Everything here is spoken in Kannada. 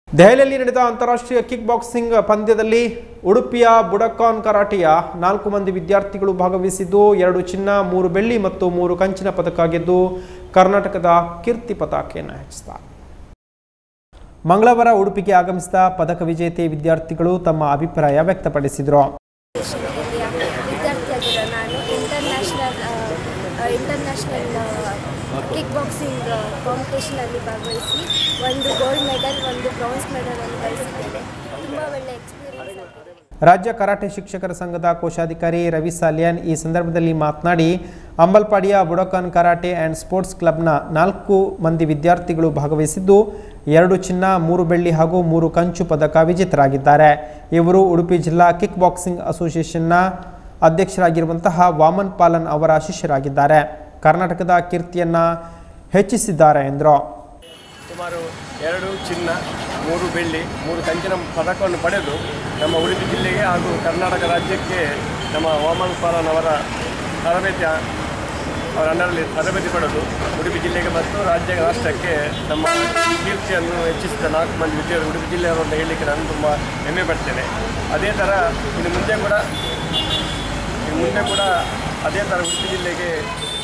ದೆಹಲಿಯಲ್ಲಿ ನಡೆದ ಅಂತಾರಾಷ್ಟ್ರೀಯ ಕಿಕ್ ಬಾಕ್ಸಿಂಗ್ ಪಂದ್ಯದಲ್ಲಿ ಉಡುಪಿಯ ಬುಡಕಾನ್ ಕರಾಟೆಯ ನಾಲ್ಕು ಮಂದಿ ವಿದ್ಯಾರ್ಥಿಗಳು ಭಾಗವಹಿಸಿದ್ದು ಎರಡು ಚಿನ್ನ ಮೂರು ಬೆಳ್ಳಿ ಮತ್ತು ಮೂರು ಕಂಚಿನ ಪದಕ ಗೆದ್ದು ಕರ್ನಾಟಕದ ಕೀರ್ತಿ ಪತಾಕೆಯನ್ನು ಹೆಚ್ಚಿಸಿದ್ದಾರೆ ಮಂಗಳವಾರ ಉಡುಪಿಗೆ ಆಗಮಿಸಿದ ಪದಕ ವಿಜೇತೆ ವಿದ್ಯಾರ್ಥಿಗಳು ತಮ್ಮ ಅಭಿಪ್ರಾಯ ವ್ಯಕ್ತಪಡಿಸಿದರು ವಿದ್ಯಾರ್ಥಿಯಾಗಿರೋ ನಾನು ಇಂಟರ್ನ್ಯಾಷನಲ್ ಇಂಟರ್ನ್ಯಾಷನಲ್ ಕಿಕ್ ಬಾಕ್ಸಿಂಗ್ ಕಾಂಪಿಟೇಷನಲ್ಲಿ ಭಾಗವಹಿಸಿ ಒಂದು ಗೋಲ್ಡ್ ಮೆಡಲ್ ಒಂದು ಬ್ರಾನ್ಸ್ ಮೆಡಲನ್ನು ಗಳಿಸಿದ್ದೇನೆ ತುಂಬ ಒಳ್ಳೆ ಎಕ್ಸ್ಪೀರಿಯನ್ಸ್ ಆಗಿದೆ ರಾಜ್ಯ ಕರಾಟೆ ಶಿಕ್ಷಕರ ಸಂಘದ ಕೋಶಾಧಿಕಾರಿ ರವಿ ಸಾಲಿಯಾನ್ ಈ ಸಂದರ್ಭದಲ್ಲಿ ಮಾತನಾಡಿ ಅಂಬಲ್ಪಾಡಿಯ ಬುಡಕಾನ್ ಕರಾಟೆ ಆ್ಯಂಡ್ ಸ್ಪೋರ್ಟ್ಸ್ ಕ್ಲಬ್ನ ನಾಲ್ಕು ಮಂದಿ ವಿದ್ಯಾರ್ಥಿಗಳು ಭಾಗವಹಿಸಿದ್ದು ಎರಡು ಚಿನ್ನ ಮೂರು ಬೆಳ್ಳಿ ಹಾಗೂ ಮೂರು ಕಂಚು ಪದಕ ವಿಜೇತರಾಗಿದ್ದಾರೆ ಇವರು ಉಡುಪಿ ಜಿಲ್ಲಾ ಕಿಕ್ ಬಾಕ್ಸಿಂಗ್ ಅಸೋಸಿಯೇಷನ್ನ ಅಧ್ಯಕ್ಷರಾಗಿರುವಂತಹ ವಾಮನ್ ಪಾಲನ್ ಅವರ ಶಿಷ್ಯರಾಗಿದ್ದಾರೆ ಕರ್ನಾಟಕದ ಕೀರ್ತಿಯನ್ನು ಹೆಚ್ಚಿಸಿದ್ದಾರೆ ಎಂದರು ಸುಮಾರು ಎರಡು ಚಿನ್ನ ಮೂರು ಬೆಳ್ಳಿ ಮೂರು ಕಂಚಿನ ಪದಕವನ್ನು ಪಡೆದು ನಮ್ಮ ಉಡುಪಿ ಜಿಲ್ಲೆಗೆ ಹಾಗೂ ಕರ್ನಾಟಕ ರಾಜ್ಯಕ್ಕೆ ನಮ್ಮ ವಾಮನ್ ಪಾಲನ್ ಅವರ ತರಬೇತಿ ಅವರ ಅಂಡರಲ್ಲಿ ತರಬೇತಿ ಪಡೆದು ಉಡುಪಿ ಜಿಲ್ಲೆಗೆ ಮತ್ತು ರಾಜ್ಯ ರಾಷ್ಟ್ರಕ್ಕೆ ನಮ್ಮ ಕೀರ್ತಿಯನ್ನು ಹೆಚ್ಚಿಸಿದ ನಾಲ್ಕು ಮಂದಿ ವಿದ್ಯಾರ್ಥಿ ಉಡುಪಿ ಜಿಲ್ಲೆಯವರು ಅಂತ ಹೇಳಲಿಕ್ಕೆ ನಾನು ತುಂಬ ಹೆಮ್ಮೆ ಪಡ್ತೇನೆ ಅದೇ ಥರ ಇನ್ನು ಮುಂದೆ ಕೂಡ ಇನ್ನು ಮುಂದೆ ಕೂಡ ಅದೇ ಥರ ಉಡುಪಿ ಜಿಲ್ಲೆಗೆ